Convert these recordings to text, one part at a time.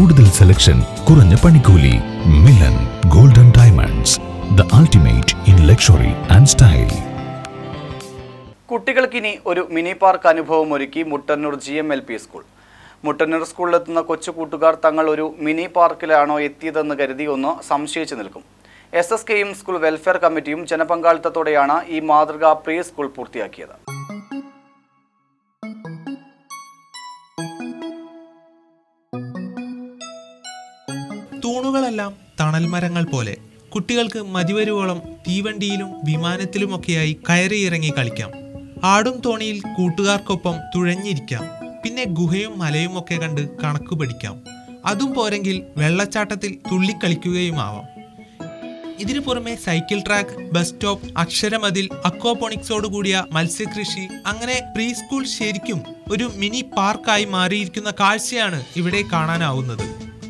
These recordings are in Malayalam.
കൂടുതൽ സെലക്ഷൻ കുറഞ്ഞ പണിക്കൂലി Milan golden diamonds the ultimate in luxury and style കുട്ടികൾക്കിനി ഒരു മിനി പാർക്ക് അനുഭവം ഒരുക്കി Muttannur G M L P school Muttannur സ്കൂളിലെത്തുന്ന കൊച്ചു കൂട്ടുകാർ തങ്ങൾ ഒരു മിനി പാർക്കിലാണോ എത്തിയതെന്ന് കരുതി ഒന്ന് സംശയിച്ചു നിൽക്കും എസ് എസ് കെയും സ്കൂൾ വെൽഫെയർ കമ്മിറ്റിയും ജനപങ്കാളിത്തത്തോടെയാണ് ഈ മാതൃകാ പ്രീ സ്കൂൾ പൂർത്തിയാക്കിയത് തൂണുകളെല്ലാം തണൽ മരങ്ങൾ പോലെ കുട്ടികൾക്ക് മതിവരുവോളം തീവണ്ടിയിലും വിമാനത്തിലുമൊക്കെയായി കയറിയിറങ്ങി കളിക്കാം ആടും തോണിയിൽ കൂട്ടുകാർക്കൊപ്പം തുഴഞ്ഞിരിക്കാം പിന്നെ ഗുഹയും മലയും ഒക്കെ കണ്ട് കണക്ക് പഠിക്കാം അതും പോരെങ്കിൽ വെള്ളച്ചാട്ടത്തിൽ തുള്ളിക്കളിക്കുകയുമാവാം ഇതിനു പുറമെ സൈക്കിൾ ട്രാക്ക് ബസ് സ്റ്റോപ്പ് അക്ഷരമതിൽ അക്വാപോണിക്സോട് കൂടിയ മത്സ്യകൃഷി അങ്ങനെ പ്രീ സ്കൂൾ ശരിക്കും ഒരു മിനി പാർക്കായി മാറിയിരിക്കുന്ന കാഴ്ചയാണ് ഇവിടെ കാണാനാവുന്നത്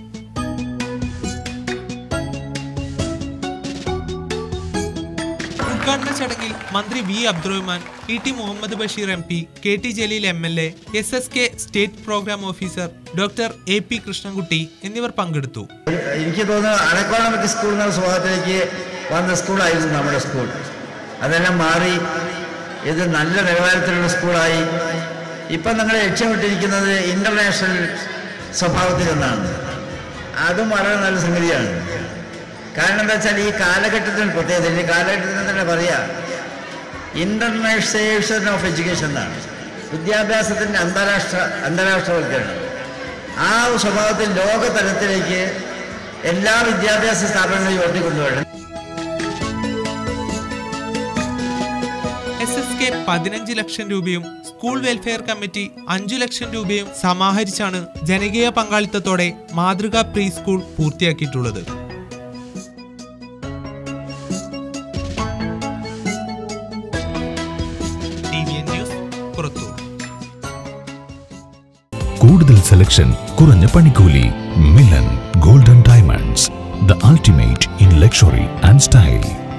ഉദ്ഘാടന ചടങ്ങിൽ മന്ത്രി V Abdurahman E T Muhammad Basheer M P K T Jaleel M L A S S K state programme officer doctor A P Krishnankutty എന്നിവർ പങ്കെടുത്തു എനിക്ക് തോന്നുന്നു അണക്കോണമൊക്കെ സ്കൂൾ എന്ന സ്വഭാവത്തിലേക്ക് വന്ന സ്കൂളായിരുന്നു നമ്മുടെ സ്കൂൾ അതെല്ലാം മാറി ഇത് നല്ല നിലവാരത്തിലുള്ള സ്കൂളായി ഇപ്പം നിങ്ങൾ ലക്ഷ്യമിട്ടിരിക്കുന്നത് ഇൻ്റർനാഷണൽ സ്വഭാവത്തിൽ ഒന്നാണ് അതും വളരെ നല്ല സംഗതിയാണ് കാരണം എന്താ വെച്ചാൽ ഈ കാലഘട്ടത്തിന് പ്രത്യേകത ഈ കാലഘട്ടത്തിന് തന്നെ പറയാം ഇൻ്റർനാഷണൈസേഷൻ ഓഫ് എഡ്യൂക്കേഷൻ എന്നാണ് വിദ്യാഭ്യാസത്തിൻ്റെ അന്താരാഷ്ട്ര അന്താരാഷ്ട്രവൽക്കരണം ആ സ്വഭാവത്തിൽ ലോകതലത്തിലേക്ക് എല്ലാ വിദ്യാഭ്യാസ സ്ഥാപനങ്ങളും ഉയർത്തിക്കൊണ്ടുവരണം എസ് എസ് കെ പതിനഞ്ച് ലക്ഷം രൂപയും സ്കൂൾ വെൽഫെയർ കമ്മിറ്റി അഞ്ചു ലക്ഷം രൂപയും സമാഹരിച്ചാണ് ജനകീയ പങ്കാളിത്തത്തോടെ മാതൃകാ പ്രീ സ്കൂൾ പൂർത്തിയാക്കിയിട്ടുള്ളത് T V N news Purathur കൂടുതൽ സെലക്ഷൻ കുറഞ്ഞ പണിക്കൂലി Milan golden diamonds the ultimate in luxury and style